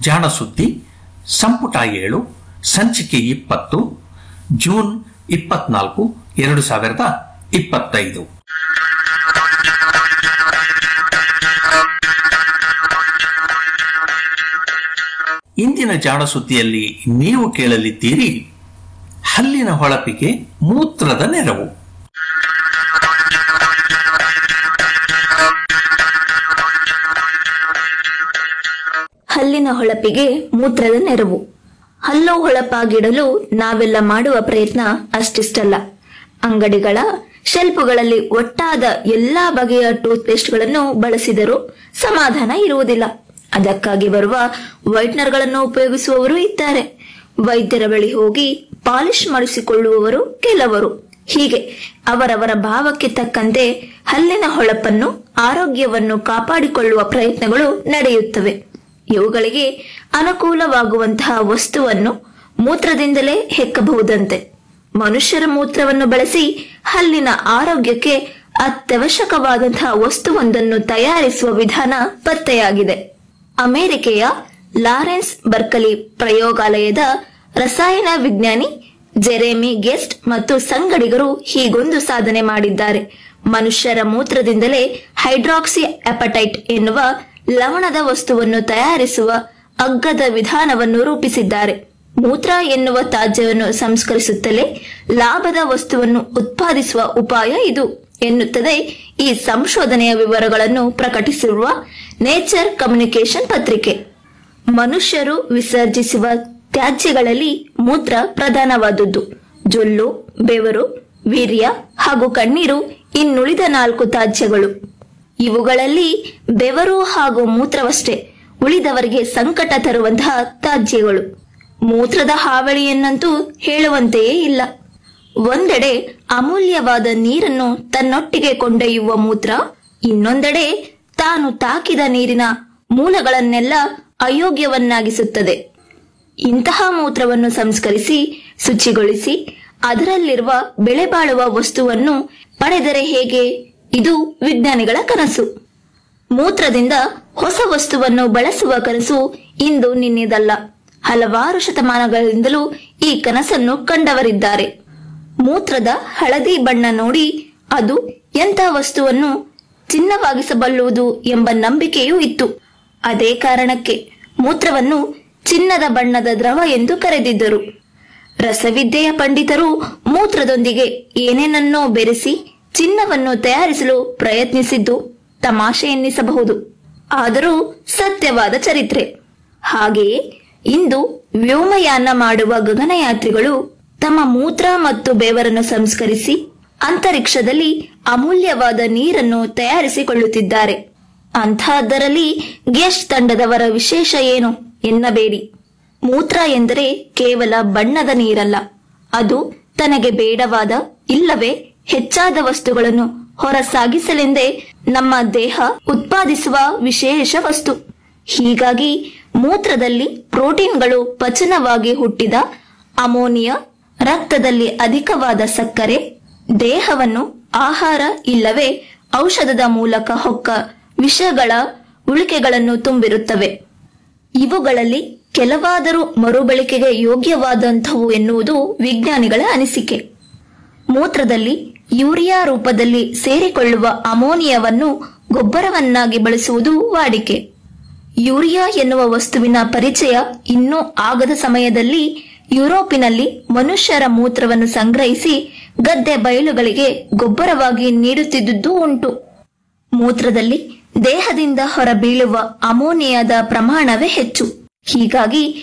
ಜಾಣ ಸುದ್ದಿ ಸಂಪುಟ ಏಳು ಸಂಚಿಕೆ ಇಪ್ಪತ್ತು ಜೂನ್ ಇಪ್ಪತ್ನಾಲ್ಕು ಎರಡು ಸಾವಿರದ ಇಪ್ಪತ್ತೈದು ಇಂದಿನ ಜಾಣ ಸುದ್ದಿಯಲ್ಲಿ ನೀವು ಕೇಳಲಿದ್ದೀರಿ ಹಲ್ಲಿನ ಹೊಳಪಿಗೆ ಮೂತ್ರದ ನೆರವು ಹಲ್ಲಿನ ಹೊಳಪಿಗೆ ಮೂತ್ರದ ನೆರವು ಹಲ್ಲು ಹೊಳಪಾಗಿಡಲು ನಾವೆಲ್ಲ ಮಾಡುವ ಪ್ರಯತ್ನ ಅಷ್ಟಿಷ್ಟಲ್ಲ ಅಂಗಡಿಗಳ ಶೆಲ್ಫುಗಳಲ್ಲಿ ಒಟ್ಟಾದ ಎಲ್ಲಾ ಬಗೆಯ ಟೂತ್ ಪೇಸ್ಟ್ಗಳನ್ನು ಬಳಸಿದರೂ ಸಮಾಧಾನ ಇರುವುದಿಲ್ಲ ಅದಕ್ಕಾಗಿ ಬರುವ ವೈಟ್ನರ್ಗಳನ್ನು ಉಪಯೋಗಿಸುವವರು ಇದ್ದಾರೆ ವೈದ್ಯರ ಬಳಿ ಹೋಗಿ ಪಾಲಿಶ್ ಮಾಡಿಸಿಕೊಳ್ಳುವವರು ಕೆಲವರು ಹೀಗೆ ಅವರವರ ಭಾವಕ್ಕೆ ತಕ್ಕಂತೆ ಹಲ್ಲಿನ ಹೊಳಪನ್ನು ಆರೋಗ್ಯವನ್ನು ಕಾಪಾಡಿಕೊಳ್ಳುವ ಪ್ರಯತ್ನಗಳು ನಡೆಯುತ್ತವೆ ಇವುಗಳಿಗೆ ಅನುಕೂಲವಾಗುವಂತಹ ವಸ್ತುವನ್ನು ಮೂತ್ರದಿಂದಲೇ ಹೆಕ್ಕಬಹುದಂತೆ ಮನುಷ್ಯರ ಮೂತ್ರವನ್ನು ಬಳಸಿ ಹಲ್ಲಿನ ಆರೋಗ್ಯಕ್ಕೆ ಅತ್ಯವಶ್ಯಕವಾದಂತಹ ವಸ್ತುವೊಂದನ್ನು ತಯಾರಿಸುವ ವಿಧಾನ ಪತ್ತೆಯಾಗಿದೆ ಅಮೆರಿಕೆಯ ಲಾರೆನ್ಸ್ ಬರ್ಕಲಿ ಪ್ರಯೋಗಾಲಯದ ರಸಾಯನ ವಿಜ್ಞಾನಿ ಜೆರೆಮಿ ಗೆಸ್ಟ್ ಮತ್ತು ಸಂಗಡಿಗರು ಹೀಗೊಂದು ಸಾಧನೆ ಮಾಡಿದ್ದಾರೆ ಮನುಷ್ಯರ ಮೂತ್ರದಿಂದಲೇ ಹೈಡ್ರಾಕ್ಸಿ ಅಪಟೈಟ್ ಎನ್ನುವ ಲವಣದ ವಸ್ತುವನ್ನು ತಯಾರಿಸುವ ಅಗ್ಗದ ವಿಧಾನವನ್ನು ರೂಪಿಸಿದ್ದಾರೆ ಮೂತ್ರ ಎನ್ನುವ ತ್ಯಾಜ್ಯವನ್ನು ಸಂಸ್ಕರಿಸುತ್ತಲೇ ಲಾಭದ ವಸ್ತುವನ್ನು ಉತ್ಪಾದಿಸುವ ಉಪಾಯ ಇದು ಎನ್ನುತ್ತದೆ ಈ ಸಂಶೋಧನೆಯ ವಿವರಗಳನ್ನು ಪ್ರಕಟಿಸಿರುವ ನೇಚರ್ ಕಮ್ಯುನಿಕೇಶನ್ ಪತ್ರಿಕೆ ಮನುಷ್ಯರು ವಿಸರ್ಜಿಸುವ ತ್ಯಾಜ್ಯಗಳಲ್ಲಿ ಮೂತ್ರ ಪ್ರಧಾನವಾದುದು ಜೊಲ್ಲು ಬೆವರು ವೀರ್ಯ ಹಾಗೂ ಕಣ್ಣೀರು ಇನ್ನುಳಿದ ನಾಲ್ಕು ತ್ಯಾಜ್ಯಗಳು ಇವುಗಳಲ್ಲಿ ಬೆವರು ಹಾಗೂ ಮೂತ್ರವಷ್ಟೇ ಉಳಿದವರಿಗೆ ಸಂಕಟ ತರುವಂತಹ ತ್ಯಾಜ್ಯಗಳು ಮೂತ್ರದ ಹಾವಳಿಯನ್ನಂತೂ ಹೇಳುವಂತೆಯೇ ಇಲ್ಲ ಒಂದೆಡೆ ಅಮೂಲ್ಯವಾದ ನೀರನ್ನು ತನ್ನೊಟ್ಟಿಗೆ ಕೊಂಡೊಯ್ಯುವ ಮೂತ್ರ ಇನ್ನೊಂದೆಡೆ ತಾನು ತಾಕಿದ ನೀರಿನ ಮೂಲಗಳನ್ನೆಲ್ಲ ಅಯೋಗ್ಯವನ್ನಾಗಿಸುತ್ತದೆ ಇಂತಹ ಮೂತ್ರವನ್ನು ಸಂಸ್ಕರಿಸಿ ಶುಚಿಗೊಳಿಸಿ ಅದರಲ್ಲಿರುವ ಬೆಳೆ ಬಾಳುವ ವಸ್ತುವನ್ನು ಪಡೆದರೆ ಹೇಗೆ ಇದು ವಿಜ್ಞಾನಿಗಳ ಕನಸು ಮೂತ್ರದಿಂದ ಹೊಸ ವಸ್ತುವನ್ನು ಬಳಸುವ ಕನಸು ಇಂದು ನಿನ್ನೆದಲ್ಲ ಹಲವಾರು ಶತಮಾನಗಳಿಂದಲೂ ಈ ಕನಸನ್ನು ಕಂಡವರಿದ್ದಾರೆ ಮೂತ್ರದ ಹಳದಿ ಬಣ್ಣ ನೋಡಿ ಅದು ಎಂಥ ವಸ್ತುವನ್ನು ಚಿನ್ನವಾಗಿಸಬಲ್ಲುವುದು ಎಂಬ ನಂಬಿಕೆಯೂ ಇತ್ತು ಅದೇ ಕಾರಣಕ್ಕೆ ಮೂತ್ರವನ್ನು ಚಿನ್ನದ ಬಣ್ಣದ ದ್ರವ ಎಂದು ಕರೆದಿದ್ದರು ರಸವಿದ್ಯೆಯ ಪಂಡಿತರು ಮೂತ್ರದೊಂದಿಗೆ ಏನೇನನ್ನೋ ಬೆರೆಸಿ ಚಿನ್ನವನ್ನು ತಯಾರಿಸಲು ಪ್ರಯತ್ನಿಸಿದ್ದು ತಮಾಷೆ ಎನ್ನಿಸಬಹುದು ಆದರೂ ಸತ್ಯವಾದ ಚರಿತ್ರೆ ಹಾಗೆಯೇ ಇಂದು ವ್ಯೋಮಯಾನ ಮಾಡುವ ಗಗನಯಾತ್ರಿಗಳು ತಮ್ಮ ಮೂತ್ರ ಮತ್ತು ಬೆವರನ್ನು ಸಂಸ್ಕರಿಸಿ ಅಂತರಿಕ್ಷದಲ್ಲಿ ಅಮೂಲ್ಯವಾದ ನೀರನ್ನು ತಯಾರಿಸಿಕೊಳ್ಳುತ್ತಿದ್ದಾರೆ ಅಂತಹದ್ದರಲ್ಲಿ ಗೆಸ್ಟ್ ತಂಡದವರ ವಿಶೇಷ ಏನು ಎನ್ನಬೇಡಿ ಮೂತ್ರ ಎಂದರೆ ಕೇವಲ ಬಣ್ಣದ ನೀರಲ್ಲ ಅದು ತನಗೆ ಬೇಡವಾದ ಇಲ್ಲವೇ ಹೆಚ್ಚಾದ ವಸ್ತುಗಳನ್ನು ಹೊರಸಾಗಿಸಲೆಂದೇ ನಮ್ಮ ದೇಹ ಉತ್ಪಾದಿಸುವ ವಿಶೇಷ ವಸ್ತು ಹೀಗಾಗಿ ಮೂತ್ರದಲ್ಲಿ ಪ್ರೋಟೀನ್ಗಳು ಪಚನವಾಗಿ ಹುಟ್ಟಿದ ಅಮೋನಿಯಾ ರಕ್ತದಲ್ಲಿ ಅಧಿಕವಾದ ಸಕ್ಕರೆ ದೇಹವನ್ನು ಆಹಾರ ಇಲ್ಲವೇ ಔಷಧದ ಮೂಲಕ ಹೊಕ್ಕ ವಿಷಗಳ ಉಳಿಕೆಗಳನ್ನು ತುಂಬಿರುತ್ತವೆ ಇವುಗಳಲ್ಲಿ ಕೆಲವಾದರೂ ಮರುಬಳಕೆಗೆ ಯೋಗ್ಯವಾದಂಥವು ಎನ್ನುವುದು ವಿಜ್ಞಾನಿಗಳ ಅನಿಸಿಕೆ ಮೂತ್ರದಲ್ಲಿ ಯೂರಿಯಾ ರೂಪದಲ್ಲಿ ಸೇರಿಕೊಳ್ಳುವ ಅಮೋನಿಯಾವನ್ನು ಗೊಬ್ಬರವನ್ನಾಗಿ ಬಳಸುವುದು ವಾಡಿಕೆ ಯೂರಿಯಾ ಎನ್ನುವ ವಸ್ತುವಿನ ಪರಿಚಯ ಇನ್ನೂ ಆಗದ ಸಮಯದಲ್ಲಿ ಯುರೋಪಿನಲ್ಲಿ ಮನುಷ್ಯರ ಮೂತ್ರವನ್ನು ಸಂಗ್ರಹಿಸಿ ಗದ್ದೆ ಬಯಲುಗಳಿಗೆ ಗೊಬ್ಬರವಾಗಿ ನೀಡುತ್ತಿದ್ದುದು ಉಂಟು ಮೂತ್ರದಲ್ಲಿ ದೇಹದಿಂದ ಹೊರಬೀಳುವ ಅಮೋನಿಯಾದ ಪ್ರಮಾಣವೇ ಹೆಚ್ಚು ಹೀಗಾಗಿ